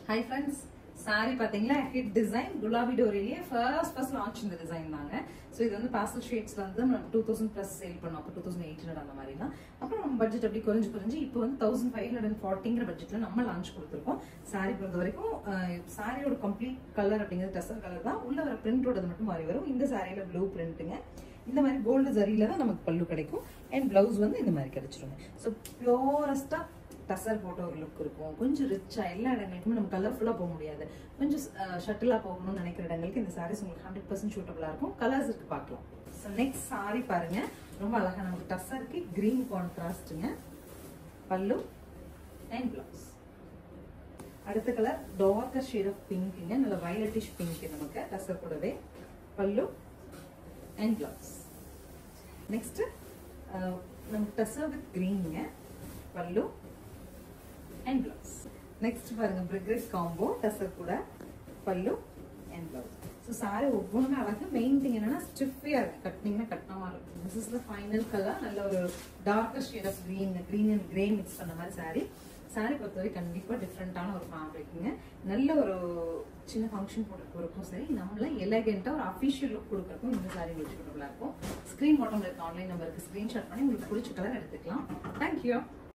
high friends sari பாத்தீங்களா hit design குலாபி டோரிலேயே ஃபர்ஸ்ட் ஃபர்ஸ்ட் லான்ச் இந்த டிசைன் தாங்க ஸோ இது வந்து பாஸ்டல் ஷேட்ஸ்ல வந்து நம்ம டூ தௌசண்ட் ப்ளஸ் சேல் பண்ணோம் அப்போ டூ தௌசண்ட் எயிட் ஹண்ட்ரட் அந்த மாதிரி தான் அப்புறம் நம்ம பட்ஜெட் அப்படி குறைஞ்சு குறைஞ்சு இப்போ வந்து தௌசண்ட் ஃபைவ் ஹண்ட்ரட் அண்ட் ஃபார்ட்டிங்கிற பட்ஜெட்ல நம்ம லான்ச் கொடுத்துருக்கோம் சாரி பொறுத்த வரைக்கும் சாரியோட கம்ப்ளீட் கலர் அப்படிங்கிறது டசர் கலர் தான் உள்ள வர பிரிண்டோடது மட்டும் மாறி வரும் இந்த சாரியில ப்ளூ பிரிண்ட்டுங்க இந்த மாதிரி கோல்டு ஜரியில தான் நமக்கு பல்லு கிடைக்கும் அண்ட் பிளவுஸ் வந்து இந்த மாதிரி கிடைச்சிருங்க ஸோ பியோரஸ்டா டசர் போட்ட ஒரு லுக் இருக்கும் கொஞ்சம் ரிச்சா எல்லா இடங்களுக்குமே நம்ம கலர்ஃபுல்லா போக முடியாது கொஞ்சம் ஷட்டிலா போகணும்னு நினைக்கிற இடங்களுக்கு இந்த சாரீஸ் உங்களுக்கு ஹண்ட்ரட் பர்சன்ட் சூட்டபிளா இருக்கும் கலர்ஸ் இருக்கு பார்க்கலாம் ஸோ நெக்ஸ்ட் சாரி பாருங்க ரொம்ப அழகா நமக்கு டசருக்கு கிரீன் கான்ட்ராஸ்ட்டுங்க பல்லு அண்ட் பிளவுஸ் அடுத்த கலர் டார்க்கர் ஷேட் ஆஃப் பிங்க்குங்க நல்ல வயலட்டிஷ் பிங்க் நமக்கு டசர் கூடவே பல்லு அண்ட் பிளவுஸ் நெக்ஸ்ட் நமக்கு டசர் வித் கிரீனுங்க பல்லு அண்ட் பிளவுஸ் நெக்ஸ்ட் பாருங்க பிரிக்ரெட் காம்போ டசர் கூட பல்லு அண்ட் பிளவுஸ் ஸோ சாரி ஒவ்வொன்றுமே அழகு மெயின் திங் என்னன்னா ஸ்டிஃபியா இருக்கு கட்டினீங்கன்னா கட்டின மாதிரி இருக்கும் this is the final colour நல்ல ஒரு darker shade of green green and grey mix பண்ண மாதிரி சாரி சாரி பொறுத்தவரை கண்டிப்பா டிஃப்ரெண்டான ஒரு ஃபேப்ரிக்குங்க நல்ல ஒரு சின்ன ஃபங்க்ஷன் போட்டுருக்கும் சரி நம்மள எலகெண்டா ஒரு அஃபிஷியல் லுக் கொடுக்கறதுக்கும் இந்த சாரி உங்களுக்கு சூட்டபிளா இருக்கும் ஸ்க்ரீன் பாட்டம்ல இருக்க ஆன்லைன் நம்பருக்கு ஸ்க்ரீன்ஷாட் பண்ணி உங்களுக்கு பிடிச்ச கலர் எடுத்துக்கலாம் தேங்க்யூ